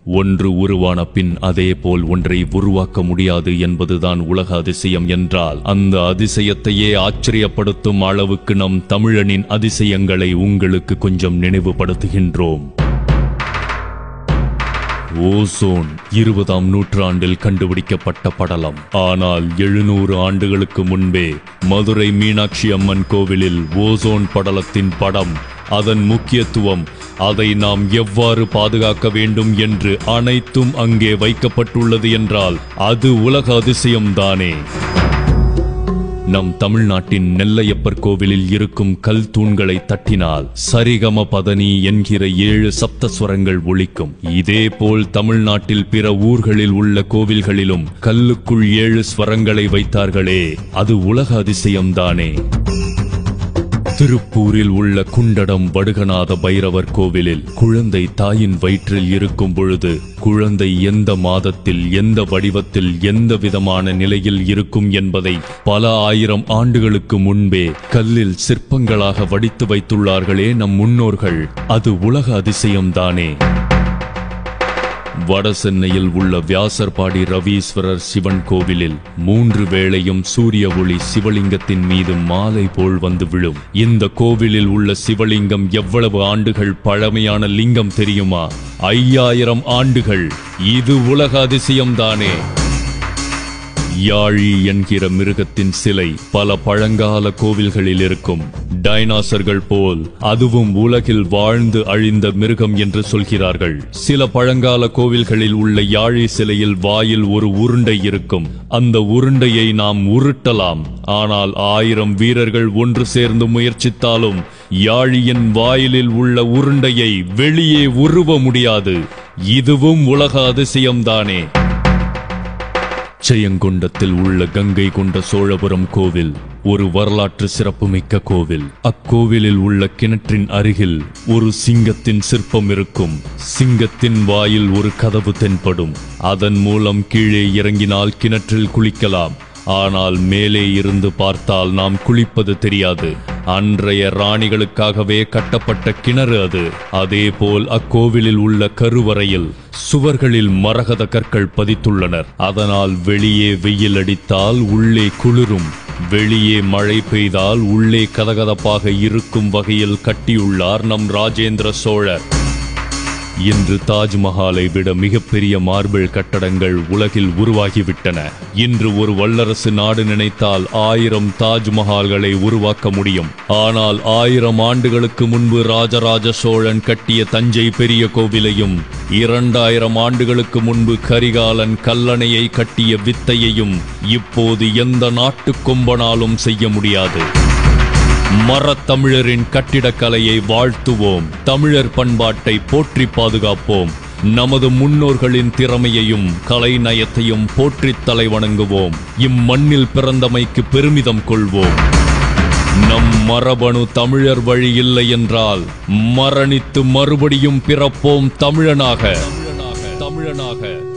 ஒன்று உருவான பின் அதே போல் ஒன்றை உருவாக்க முடியாது என்பதுதான் உலக அதிசயம் என்றால் அந்த அதிசயத்தையே ஆச்சரியப்படுத்தும் அளவுக்கு நம் தமிழனின் அதிசயங்களை உங்களுக்கு கொஞ்சம் நினைவுபடுத்துகின்றோம் ஓசோன் இருபதாம் நூற்றாண்டில் கண்டுபிடிக்கப்பட்ட படலம் ஆனால் எழுநூறு ஆண்டுகளுக்கு முன்பே மதுரை மீனாட்சி அம்மன் கோவிலில் ஓசோன் படலத்தின் படம் அதன் முக்கியத்துவம் அதை நாம் எவ்வாறு பாதுகாக்க வேண்டும் என்று அனைத்தும் அங்கே வைக்கப்பட்டுள்ளது என்றால் அது உலக அதிசயம்தானே நம் தமிழ்நாட்டின் நெல்லையப்பர் கோவிலில் இருக்கும் கல் தூண்களை தட்டினால் சரிகம பதனி என்கிற ஏழு சப்தஸ்வரங்கள் ஒலிக்கும் இதேபோல் தமிழ்நாட்டில் பிற ஊர்களில் உள்ள கோவில்களிலும் கல்லுக்குள் ஏழு ஸ்வரங்களை வைத்தார்களே அது உலக அதிசயம்தானே திருப்பூரில் உள்ள குண்டடம் வடுகநாத பைரவர் கோவிலில் குழந்தை தாயின் வயிற்றில் இருக்கும் பொழுது குழந்தை எந்த மாதத்தில் எந்த வடிவத்தில் எந்த விதமான நிலையில் இருக்கும் என்பதை பல ஆயிரம் ஆண்டுகளுக்கு முன்பே கல்லில் சிற்பங்களாக வடித்து வைத்துள்ளார்களே நம் முன்னோர்கள் அது உலக அதிசயம்தானே வட சென்னையில் உள்ள வியாசர்பாடி ரவீஸ்வரர் சிவன் கோவிலில் மூன்று வேளையும் சூரிய ஒளி சிவலிங்கத்தின் மீது மாலை போல் வந்து விழும் இந்த கோவிலில் உள்ள சிவலிங்கம் எவ்வளவு ஆண்டுகள் பழமையான லிங்கம் தெரியுமா ஐயாயிரம் ஆண்டுகள் இது உலக அதிசயம்தானே யாழி என்கிற மிருகத்தின் சிலை பல பழங்கால கோவில்களில் இருக்கும் டைனாசர்கள் போல் அதுவும் உலகில் வாழ்ந்து அழிந்த மிருகம் என்று சொல்கிறார்கள் சில பழங்கால கோவில்களில் உள்ள யாழி சிலையில் வாயில் ஒரு உருண்டை இருக்கும் அந்த உருண்டையை நாம் உருட்டலாம் ஆனால் ஆயிரம் வீரர்கள் ஒன்று சேர்ந்து முயற்சித்தாலும் யாழியின் வாயிலில் உள்ள உருண்டையை வெளியே உருவ முடியாது இதுவும் உலக அதிசயம்தானே ஜெயங்கொண்டத்தில் உள்ள கங்கை கொண்ட சோழபுரம் கோவில் ஒரு வரலாற்று சிறப்புமிக்க கோவில் அக்கோவிலில் உள்ள கிணற்றின் அருகில் ஒரு சிங்கத்தின் சிற்பம் இருக்கும் சிங்கத்தின் வாயில் ஒரு கதவு தென்படும் அதன் மூலம் கீழே இறங்கினால் கிணற்றில் குளிக்கலாம் ஆனால் மேலே இருந்து பார்த்தால் நாம் குளிப்பது தெரியாது அன்றைய ராணிகளுக்காகவே கட்டப்பட்ட கிணறு அது அதேபோல் அக்கோவிலில் உள்ள கருவறையில் சுவர்களில் மரகத கற்கள் பதித்துள்ளனர் அதனால் வெளியே வெயில் அடித்தால் உள்ளே குளிரும் வெளியே மழை பெய்தால் உள்ளே கதகதப்பாக இருக்கும் வகையில் கட்டியுள்ளார் நம் ராஜேந்திர சோழர் இன்று தாஜ்மஹாலை விட மிகப்பெரிய மார்பிள் கட்டடங்கள் உலகில் உருவாகிவிட்டன இன்று ஒரு வல்லரசு நாடு நினைத்தால் ஆயிரம் தாஜ்மஹால்களை உருவாக்க முடியும் ஆனால் ஆயிரம் ஆண்டுகளுக்கு முன்பு ராஜராஜ சோழன் கட்டிய தஞ்சை பெரிய கோவிலையும் இரண்டாயிரம் ஆண்டுகளுக்கு முன்பு கரிகாலன் கல்லணையை கட்டிய வித்தையையும் இப்போது எந்த நாட்டு கொம்பனாலும் செய்ய முடியாது மரத்தமிழரின் கட்டிடக்கலையை வாழ்த்துவோம் தமிழர் பண்பாட்டை போற்றி பாதுகாப்போம் நமது முன்னோர்களின் திறமையையும் கலைநயத்தையும் போற்றித் தலை வணங்குவோம் இம்மண்ணில் பிறந்தமைக்கு பெருமிதம் கொள்வோம் நம் மரபணு தமிழர் வழி இல்லை என்றால் மரணித்து மறுபடியும் பிறப்போம் தமிழனாக தமிழனாக